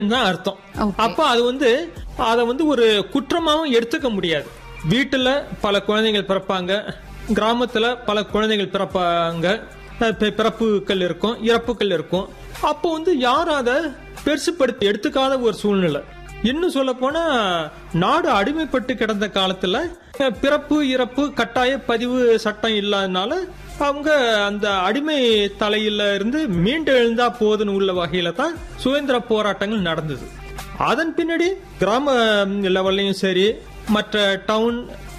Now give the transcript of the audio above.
தான் அர்த்தம் Okay. அப்ப அது வந்து அத வந்து ஒரு குற்றமாவும் எடுத்துக்க முடியாது வீட்டுல பல குழந்தைகள் பிறப்பாங்க கிராமத்துல பல குழந்தைகள் பிறப்பாங்க அஹ் பி- பிறப்புகள் இருக்கும் இறப்புகள் இருக்கும் அப்போ வந்து யாரும் அதை பெருசுப்படுத்தி எடுத்துக்காத ஒரு சூழ்நிலை இன்னும் சொல்ல போனா நாடு அடிமைப்பட்டு கிடந்த காலத்துல அஹ் பிறப்பு இறப்பு கட்டாய பதிவு சட்டம் இல்லாதனால அவங்க அந்த அடிமை தலையில இருந்து மீண்டு எழுந்தா போதுன்னு உள்ள வகையில தான் சுதந்திர போராட்டங்கள் நடந்தது அதன் பின்னாடி கிராம லெவல்லையும் சரி மற்ற டவுன்